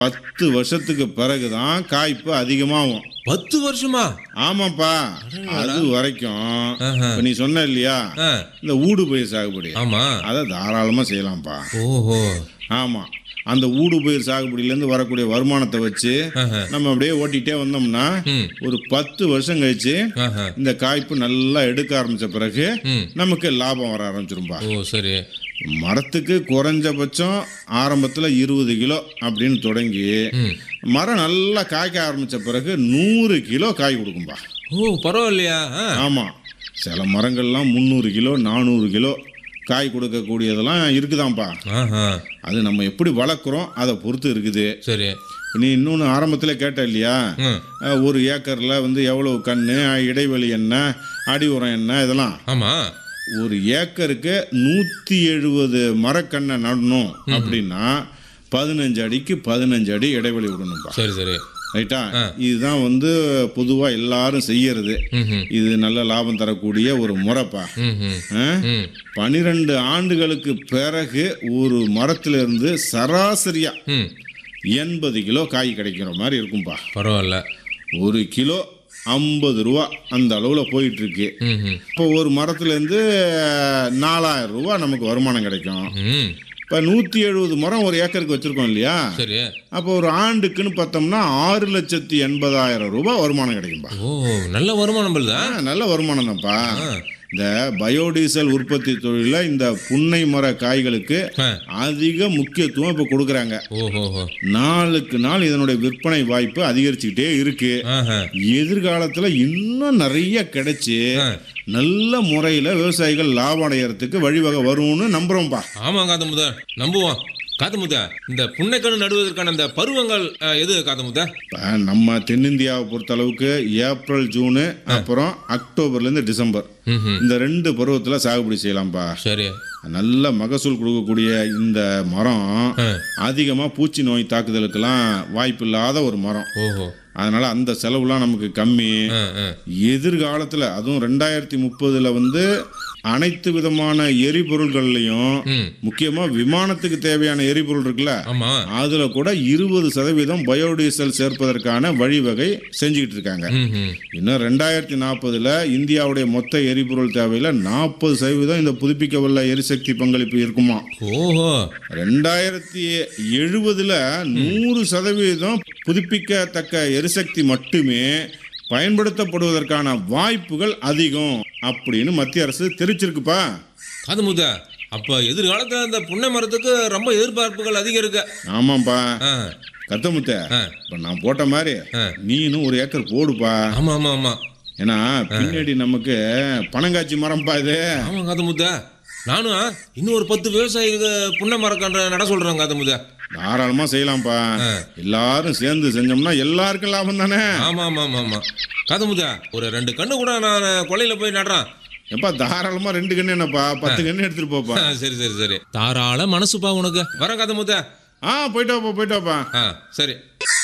பத்து வருஷத்துக்கு பிறகுதான் காய்ப்பு அதிகமாகும் பத்து வருஷமா ஆமாப்பா அது வரைக்கும் ஆஹா. இப்ப நீ சொன்ன இல்லையா ஆ, இந்த ஊடு பயிர் சாகுபடி ஆமா அதை தாராளமா செய்யலாம்ப்பா ஓஹோ ஆமா அந்த ஊடு பயிர் சாகுபடியிலேருந்து வரக்கூடிய வருமானத்தை வச்சு ஆஹா. நம்ம அப்படியே ஓட்டிகிட்டே வந்தோம்னா ம். ஒரு பத்து வருஷம் கழிச்சு ஆஹா. இந்த காய்ப்பு நல்லா எடுக்க ஆரம்பிச்ச பிறகு ம். நமக்கு லாபம் வர ஆரம்பிச்சிரும்பா ஓ சரி மரத்துக்கு குறைஞ்சபட்சம் ஆரம்பத்தில் இருபது கிலோ அப்படின்னு தொடங்கி ம். மரம் நல்லா காய்க்க ஆரம்பிச்ச பிறகு நூறு கிலோ காய் கொடுக்கும்பா ஓ பரவாயில்லையா ஆ, ஆமாம் சில மரங்கள்லாம் முந்நூறு கிலோ நானூறு கிலோ காய் கொடுக்கக்கூடியதெல்லாம் இருக்குதாம்ப்பா ஆஹா அது நம்ம எப்படி வளர்க்குறோம் அதை பொறுத்து இருக்குது சரி நீ இன்னொன்று ஆரம்பத்தில் கேட்ட இல்லையா ம். அஹ், ஒரு ஏக்கரில் வந்து எவ்வளவு கன்று இடைவெளி என்ன அடி உரம் என்ன இதெல்லாம் ஆமா ஒரு ஏக்கருக்கு நூற்றி எழுபது மரக்கண்ணை நடணும் அப்படின்னா பதினஞ்சு அடிக்கு பதினஞ்சு அடி இடைவெளி விடணும்ப்பா சரி சரி ரைட்டா இதுதான் வந்து பொதுவாக எல்லாரும் செய்யறது ம்ஹும். இது நல்ல லாபம் தரக்கூடிய ஒரு முறைப்பா ம்ஹும். ஆ? ம் பனிரெண்டு ஆண்டுகளுக்கு பிறகு ஒரு மரத்திலிருந்து சராசரியா ம் எண்பது கிலோ காய் கிடைக்கிற மாதிரி இருக்கும்பா பரவாயில்ல ஒரு கிலோ ஐம்பது ரூபா அந்த அளவில் போயிட்டு இருக்கு ம்ஹும். இப்போ ஒரு மரத்துலேருந்து நாலாயிரம் ரூபா நமக்கு வருமானம் கிடைக்கும் ம் இப்போ நூற்றி எழுபது மரம் ஒரு ஏக்கருக்கு வச்சுருக்கோம் இல்லையா சரி அப்போ ஒரு ஆண்டுக்குன்னு பார்த்தோம்னா ஆறு லட்சத்தி எண்பதாயிரம் ரூபாய் வருமானம் கிடைக்கும்பா ஓ நல்ல வருமானம் பல்தா ஆ, நல்ல வருமானம் தான்ப்பா இந்த பயோடீசல் உற்பத்தி தொழிலில் இந்த புன்னை மர காய்களுக்கு ஆ. அதிக முக்கியத்துவம் இப்போ கொடுக்குறாங்க ஓஹோஹோ நாளுக்கு நாள் இதனுடைய விற்பனை வாய்ப்பு அதிகரிச்சுக்கிட்டே இருக்கு ஆஹா எதிர்காலத்தில் இன்னும் நிறைய கிடைச்சி ஆ. நல்ல முறையில் விவசாயிகள் லாபம் அடையறதுக்கு வழிவகை வரும்னு நம்புறோம்ப்பா ஆமா காத்தமுத்த நம்புவோம் காத்தமுத்த இந்த புன்னைக்கணு நடுவதற்கான இந்த பருவங்கள் அஹ், எது காத்தமுத்த இப்போ நம்ம தென்னிந்தியாவை பொறுத்த அளவுக்கு ஏப்ரல் ஜூனு அப்புறம் அக்டோபர்லேருந்து டிசம்பர் ம்ஹும். இந்த ரெண்டு பருவத்தில் சாகுபடி செய்யலாம்ப்பா சரி நல்ல மகசூல் கொடுக்கக்கூடிய இந்த மரம் ஆ. அதிகமாக பூச்சி நோய் தாக்குதலுக்கெல்லாம் வாய்ப்பு இல்லாத ஒரு மரம் ஓஹோ அதனால அந்த செலவுலாம் நமக்கு கம்மி ஆ, ஆ. எதிர்காலத்தில் அதுவும் ரெண்டாயிரத்தி முப்பதில் வந்து அனைத்து விதமான எரிபொருள்கள்லையும் ம் முக்கியமாக விமானத்துக்கு தேவையான எரிபொருள் இருக்குல்ல ஆமா அதில் கூட இருபது சதவீதம் பயோடீசல் சேர்ப்பதற்கான வழிவகை செஞ்சுக்கிட்டு இருக்காங்க ம்ஹும். இன்னும் ரெண்டாயிரத்தி நாற்பதுல இந்தியாவுடைய மொத்த எரிபொருள் தேவையில் நாற்பது சதவீதம் இந்த புதுப்பிக்கவல்ல எரிசக்தி பங்களிப்பு இருக்குமா ஓஹோ ரெண்டாயிரத்தி எழுபதுல நூறு சதவீதம் புதுப்பிக்கத்தக்க எரிசக்தி மட்டுமே பயன்படுத்தப்படுவதற்கான வாய்ப்புகள் அதிகம் அப்படின்னு மத்திய அரசு தெரிவிச்சிருக்குப்பா காத்தமுத்த அப்ப எதிர்காலத்துல இந்த புன்னை மரத்துக்கு ரொம்ப எதிர்பார்ப்புகள் அதிகம் இருக்கு ஆமாப்பா ஆ, கத்தமுத்த ஆ. இப்ப நான் போட்ட மாதிரி ஆ. நீனும் ஒரு ஏக்கர் போடுப்பா ஆமா ஆமா ஆமா ஏன்னா பின்னாடி நமக்கு பனங்காய்ச்சி மரம்ப்பா இது ஆமா காத்தமுத்த நானும் இன்னும் ஒரு பத்து விவசாயிகளுக்கு புன்னை மரக்கன்ற நட சொல்றேன் காத்தமுத்த தாராளமா செய்யலாம்ப்பா எல்லாரும் சேர்ந்து செஞ்சோம்னா எல்லாருக்கும் லாபம் தானே ஆமா ஆமா ஆமா ஆமா காத்தமுத்த ஒரு ரெண்டு கண்ணு கூட நான் கொல்லையில போய் நடுறேன் எப்பா தாராளமா ரெண்டு கண்ணு என்னப்பா பத்து கண்ணு எடுத்துட்டு போப்பா ஆ, சரி சரி சரி தாராள மனசுப்பா உனக்கு வரேன் காத்தமுத்த ஆ போயிட்டு வாப்பா போயிட்டு வாப்பா ஆ சரி